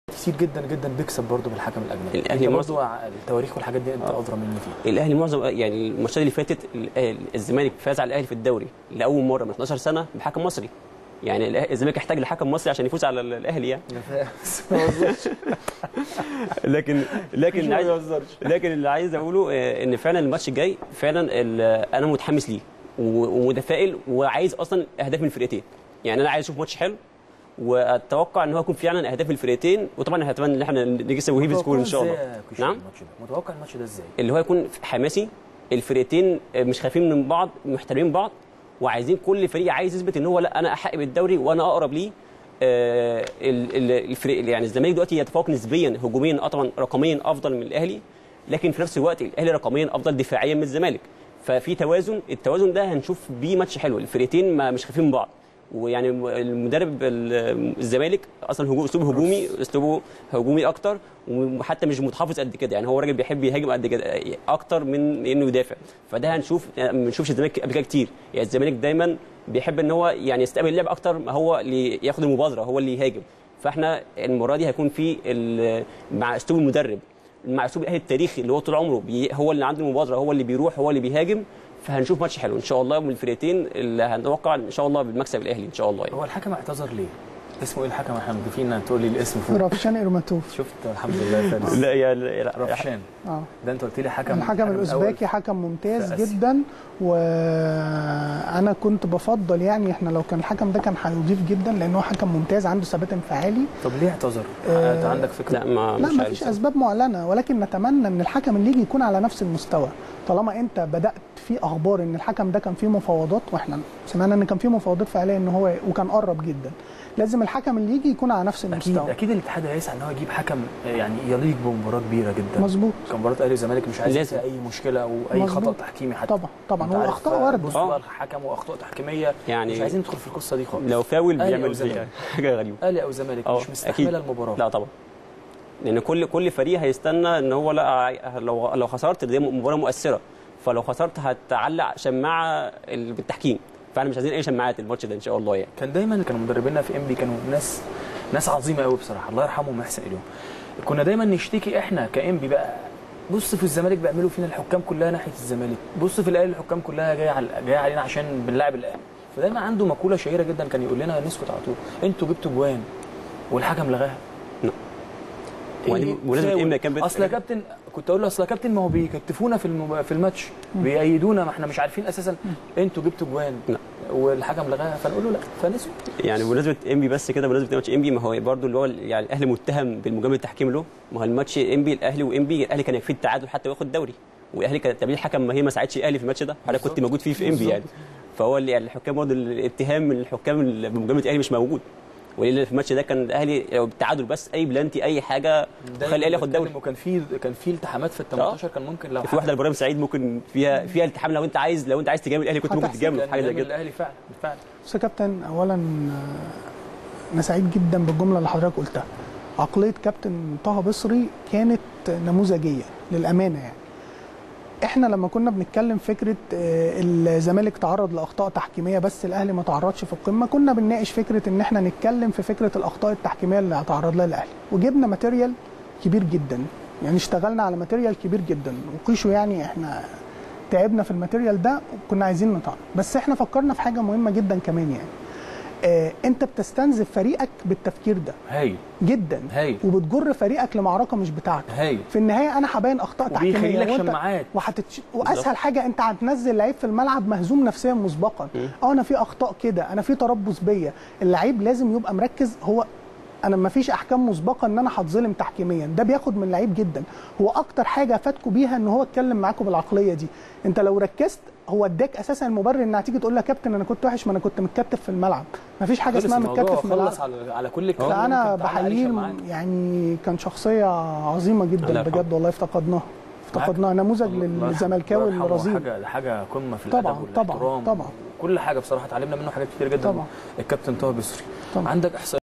كتير جدا جدا بيكسب برضه بالحكم الاجنبي الأهلي انت معظم- برضه ع- التواريخ والحاجات دي انت آه. ادرى مني فيها الاهلي معظم يعني الماتشات اللي فاتت الأهلي- الزمالك فاز على الاهلي في الدوري لاول مره من 12 سنه بحكم مصري يعني الأه- الزمالك يحتاج لحكم مصري عشان يفوز على ال- الاهلي يعني لكن لكن عايز لكن اللي عايز اقوله آه، ان فعلا الماتش الجاي فعلا ال- انا متحمس ليه و- ومتفائل وعايز اصلا اهداف من الفرقتين يعني انا عايز اشوف ماتش حلو واتوقع ان هو يكون فعلا اهداف الفرقتين وطبعا هتمنى ان احنا نكسب وهيب سكور ان شاء الله نعم نعم الماتش ده متوقع الماتش ده ازاي اللي هو يكون حماسي الفرقتين مش خايفين من بعض محترمين بعض وعايزين كل فريق عايز يثبت ان هو لا انا احق بالدوري وانا اقرب ليه آه، ال- ال- الفريق يعني الزمالك دلوقتي يتفوق نسبيا هجوميا طبعا رقميا افضل من الاهلي لكن في نفس الوقت الاهلي رقميا افضل دفاعيا من الزمالك ففي توازن التوازن ده هنشوف بيه ماتش حلو الفرقتين ما مش خايفين من بعض ويعني المدرب ال- الزمالك اصلا هجوم اسلوبه هجومي اسلوبه هجومي اكتر وحتى مش متحفظ قد كده يعني هو راجل بيحب يهاجم قد كده اكتر من انه يدافع فده هنشوف ما بنشوفش الزمالك قبل كده كتير يعني الزمالك دايما بيحب ان هو يعني يستقبل اللعب اكتر ما هو اللي ياخد المبادره هو اللي يهاجم فاحنا المره دي هيكون في ال- مع اسلوب المدرب مع اسلوب الاهلي التاريخي اللي هو طول عمره بي هو اللي عنده المبادره هو اللي بيروح هو اللي بيهاجم فهنشوف ماتش حلو ان شاء الله من الفرقتين اللي هنتوقع ان شاء الله بالمكسب الاهلي ان شاء الله يعني. هو الحكم اعتذر ليه؟ اسمه ايه الحكم يا حمد؟ فينا تقول لي الاسم فوق رفشان إرماتوف شفت الحمد لله فارس لا يا لا لا رفشان اه ده انت قلت لي حكم الحكم الأول. الاوزبكي حكم ممتاز في آسيا. جدا وانا كنت بفضل يعني احنا لو كان الحكم ده كان هيضيف جدا لانه حكم ممتاز عنده ثبات انفعالي طب ليه اعتذر؟ آه، انت عندك فكره؟ لا ما لا مش ما عارف. فيش اسباب معلنه ولكن نتمنى ان الحكم اللي يجي يكون على نفس المستوى طالما انت بدات في اخبار ان الحكم ده كان فيه مفاوضات واحنا سمعنا ان كان فيه مفاوضات فعليا ان هو وكان قرب جدا لازم الحكم اللي يجي يكون على نفس اكيد المستوى اكيد الاتحاد هيسعى ان هو يجيب حكم يعني يليق بمباراه كبيره جدا مظبوط كان مباراه الاهلي والزمالك مش عايز لازم. فيها اي مشكله او اي مظبوط. خطا تحكيمي حتى طبعا طبعا أنت هو عارف اخطاء وارده بص آه. بقى الحكم واخطاء تحكيميه يعني مش عايزين ندخل في القصه دي خالص لو فاول أهلي بيعمل أو زمالك. حاجه غريبه اهلي او زمالك آه، مش مستحمله المباراه لا طبعا لان كل كل فريق هيستنى ان هو لا عاي- لو لو خسرت دي مباراه مؤثره فلو خسرت هتعلق شماعه ال- بالتحكيم فاحنا مش عايزين اي شماعات الماتش ده ان شاء الله يعني كان دايما كانوا مدربينا في ام بي كانوا ناس ناس عظيمه قوي بصراحه الله يرحمهم ويحسن اليهم كنا دايما نشتكي احنا كام بي بقى بص في الزمالك بيعملوا فينا الحكام كلها ناحيه الزمالك بص في الاهلي الحكام كلها جايه على جايه علينا عشان بنلاعب الاهلي فدايما عنده مقوله شهيره جدا كان يقول لنا نسكت على طول انتوا جبتوا جوان والحكم لغاها نعم. إيه ودي بمناسبة فاول. إمنا كان بت- اصل يا كابتن كنت اقول له اصل يا كابتن ما هو بيكتفونا في المب... في الماتش بيأيدونا ما احنا مش عارفين اساسا انتوا جبتوا جوان نعم. والحكم لغاها فنقول له لا فنسوا يعني بمناسبه ام بي بس كده بمناسبه ماتش ام بي ما هو برضو اللي هو يعني الاهلي متهم بالمجامله التحكيم له ما هو الماتش ام بي الاهلي وام بي الاهلي كان يكفيه التعادل حتى وياخد الدوري والاهلي كان تبديل الحكم ما هي ما ساعدش الاهلي في الماتش ده حضرتك كنت موجود فيه في ام بي يعني فهو اللي يعني الحكام برضه الاتهام من الحكام اللي بمجامله الاهلي مش موجود وليه في الماتش ده كان الاهلي لو بالتعادل بس اي بلانتي اي حاجه خلي الاهلي ياخد الدوري وكان في كان في التحامات في ال 18 كان ممكن لو في واحده لابراهيم سعيد ممكن فيها فيها التحام لو انت عايز لو انت عايز تجامل الاهلي كنت ممكن هتحسب تجامل في حاجه زي كان كده الاهلي فعلا فعلا بص يا كابتن اولا آه، انا سعيد جدا بالجمله اللي حضرتك قلتها عقليه كابتن طه بصري كانت نموذجيه للامانه يعني احنا لما كنا بنتكلم فكره آه، الزمالك تعرض لاخطاء تحكيميه بس الاهلي ما تعرضش في القمه كنا بنناقش فكره ان احنا نتكلم في فكره الاخطاء التحكيميه اللي هتعرض لها الاهلي وجبنا ماتيريال كبير جدا يعني اشتغلنا على ماتيريال كبير جدا وقيشوا يعني احنا تعبنا في الماتيريال ده وكنا عايزين نطعن بس احنا فكرنا في حاجه مهمه جدا كمان يعني آه انت بتستنزف فريقك بالتفكير ده هايل جدا هايل وبتجر فريقك لمعركه مش بتاعته هايل في النهايه انا هبين اخطاء وبيخلي تحكيميه لك وانت شماعات وهتتش... واسهل حاجه انت هتنزل لعيب في الملعب مهزوم نفسيا مسبقا اه انا في اخطاء كده انا في تربص بيا اللعيب لازم يبقى مركز هو انا ما فيش احكام مسبقه ان انا هتظلم تحكيميا ده بياخد من اللعيب جدا هو اكتر حاجه فاتكوا بيها ان هو اتكلم معاكم بالعقليه دي انت لو ركزت هو اداك اساسا المبرر ان هتيجي تقول له يا كابتن انا كنت وحش ما انا كنت متكتف في الملعب ما فيش حاجه خلص اسمها الموضوع، متكتف في الملعب خلص على على كل الكلام اللي فانا ممكن تعلق عليه بحييه شماعات. يعني كان شخصيه عظيمه الله جدا يرحمه. بجد والله افتقدناه افتقدناه نموذج الله يرحمه. للزملكاوي الله يرحمه. الرزين حاجه ده حاجه قمه في طبعاً، الادب طبعاً، والاحترام طبعاً. كل حاجه بصراحه اتعلمنا منه حاجات كتير جدا طبعاً. الكابتن طه بصري طبعاً. عندك احصائيات